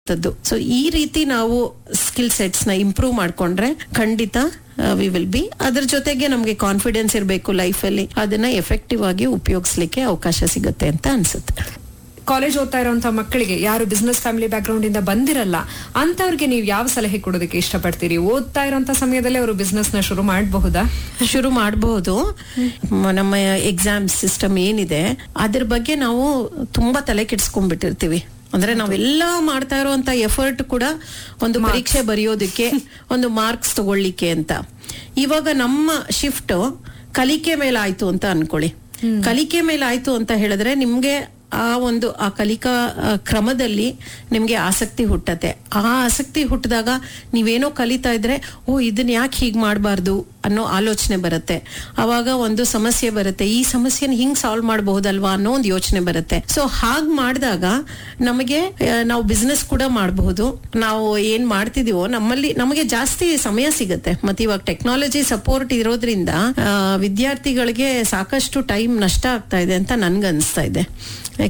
so ಈ ರೀತಿ ನಾವು ಸ್ಕಿಲ್ ಸೆಟ್ಸ್ ನ ಇಂಪ್ರೂವ್ ಮಾಡ್ಕೊಂಡ್ರೆ ಖಂಡಿತ ವಿ ವಿಲ್ ಬಿ ಅದ್ರ ಜೊತೆಗೆ ನಮ್ಗೆ ಕಾನ್ಫಿಡೆನ್ಸ್ ಇರಬೇಕು ಲೈಫ್ ಅಲ್ಲಿ ಅದನ್ನ ಎಫೆಕ್ಟಿವ್ ಆಗಿ ಉಪಯೋಗಿಸ್ಲಿಕ್ಕೆ ಅವಕಾಶ ಸಿಗುತ್ತೆ ಅಂತ ಅನ್ಸುತ್ತೆ ಕಾಲೇಜ್ ಓದ್ತಾ ಇರುವಂತ ಮಕ್ಕಳಿಗೆ ಯಾರು ಬಿಸ್ನೆಸ್ ಫ್ಯಾಮಿಲಿ ಬ್ಯಾಕ್ ಗ್ರೌಂಡ್ ಇಂದ ಬಂದಿರಲ್ಲ ಅಂತವ್ರಿಗೆ ನೀವು ಯಾವ ಸಲಹೆ ಕೊಡೋದಕ್ಕೆ ಇಷ್ಟಪಡ್ತೀರಿ ಓದ್ತಾ ಇರುವಂತ ಸಮಯದಲ್ಲಿ ಅವರು ಬಿಸ್ನೆಸ್ ನ ಶುರು ಮಾಡಬಹುದಾ ಶುರು ಮಾಡಬಹುದು ನಮ್ಮ ಎಕ್ಸಾಮ್ ಸಿಸ್ಟಮ್ ಏನಿದೆ ಅದ್ರ ಬಗ್ಗೆ ನಾವು ತುಂಬಾ ತಲೆ ಕೆಡ್ಸ್ಕೊಂಡ್ಬಿಟ್ಟಿರ್ತೀವಿ ಅಂದ್ರೆ ನಾವೆಲ್ಲ ಮಾಡ್ತಾ ಇರುವಂತ ಎಫರ್ಟ್ ಕೂಡ ಒಂದು ಪರೀಕ್ಷೆ ಬರೆಯೋದಕ್ಕೆ ಒಂದು ಮಾರ್ಕ್ಸ್ ತಗೊಳ್ಳಿಕ್ಕೆ ಅಂತ ಇವಾಗ ನಮ್ಮ ಶಿಫ್ಟ್ ಕಲಿಕೆ ಮೇಲೆ ಆಯ್ತು ಅಂತ ಅನ್ಕೊಳ್ಳಿ ಕಲಿಕೆ ಮೇಲೆ ಆಯ್ತು ಅಂತ ಹೇಳಿದ್ರೆ ನಿಮ್ಗೆ ಆ ಒಂದು ಆ ಕಲಿಕಾ ಆ, ಕ್ರಮದಲ್ಲಿ ನಿಮ್ಗೆ ಆಸಕ್ತಿ ಹುಟ್ಟತ್ತೆ ಆ ಆಸಕ್ತಿ ಹುಟ್ಟಿದಾಗ ನೀವೇನೋ ಕಲಿತಾ ಇದ್ರೆ ಓ ಇದನ್ನ ಯಾಕೆ ಹೀಗ್ ಮಾಡಬಾರ್ದು ಅನ್ನೋ ಆಲೋಚನೆ ಬರುತ್ತೆ ಅವಾಗ ಒಂದು ಸಮಸ್ಯೆ ಬರುತ್ತೆ ಈ ಸಮಸ್ಯೆನ ಹಿಂಗ್ ಸಾಲ್ವ್ ಮಾಡಬಹುದಲ್ವಾ ಅನ್ನೋ ಒಂದು ಯೋಚನೆ ಬರುತ್ತೆ ಸೊ ಹಾಗ್ ಮಾಡಿದಾಗ ನಮಗೆ ಆ, ನಾವು ಬಿಸ್ನೆಸ್ ಕೂಡ ಮಾಡಬಹುದು ನಾವು ಏನ್ ಮಾಡ್ತಿದೀವೋ ನಮ್ಮಲ್ಲಿ ನಮಗೆ ಜಾಸ್ತಿ ಸಮಯ ಸಿಗುತ್ತೆ ಮತ್ತೆ ಇವಾಗ ಟೆಕ್ನಾಲಜಿ ಸಪೋರ್ಟ್ ಇರೋದ್ರಿಂದ ಆ, ವಿದ್ಯಾರ್ಥಿಗಳಿಗೆ ಸಾಕಷ್ಟು ಟೈಮ್ ನಷ್ಟ ಆಗ್ತಾ ಇದೆ ಅಂತ ನನ್ಗೆ ಅನಿಸ್ತಾ ಇದೆ